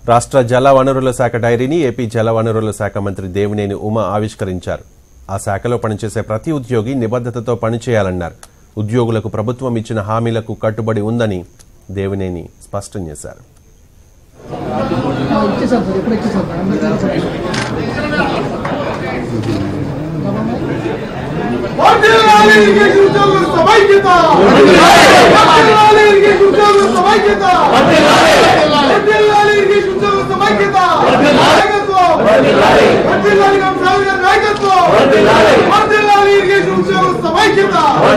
రాష్ట్ర జల వనరుల శాఖ డైరీని ఏపీ జల వనరుల శాఖ మంత్రి దేవినేని ఉమ ఆవిష్కరించారు ఆ శాఖలో పనిచేసే ప్రతి ఉద్యోగి నిబద్ధతతో పనిచేయాలన్నారు ఉద్యోగులకు ప్రభుత్వం ఇచ్చిన హామీలకు కట్టుబడి ఉందని దేవినేని స్పష్టం చేశారు ఇచ్చేసాం సార్ ఎప్పుడు ఇచ్చేసాం సార్ అందరికీ ఇచ్చేసాం. వర్ధిల్లాలి ఇరిగేషన్ ఉద్యోగుల సమైక్యత వర్ధిల్లాలి ఇరిగేషన్ ఉద్యోగుల సమైక్యత వర్ధిల్లాలి ఇరిగేషన్ ఉద్యోగుల సమైక్యత నాయకత్వం వర్ధిల్లాలి కంసాలి గారి నాయకత్వం వర్ధిల్లాలి ఇరిగేషన్ ఉద్యోగుల సమైక్యత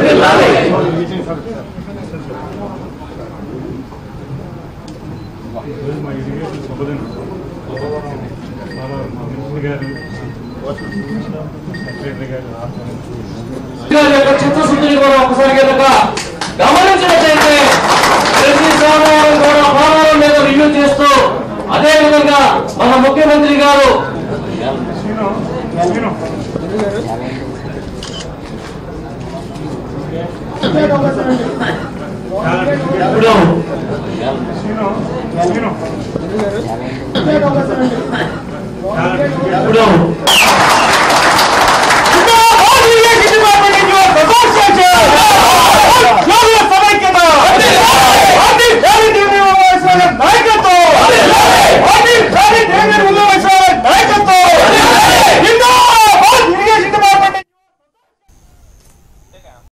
మా ఇరిగేషన్ శుభదినం చాలా మా మినిస్టర్ గారు సెక్రటరీ గారు గారి యొక్క చిత్తశుద్ధిని కూడా ఒకసారి కనుక గమనించినట్లయితే ప్రతి సోమవారం కూడా పోలవరం మీద రివ్యూ చేస్తూ అదే విధంగా మన ముఖ్యమంత్రి గారు శ్రీను శ్రీను ఇప్పుడు శ్రీను శ్రీను ఇప్పుడు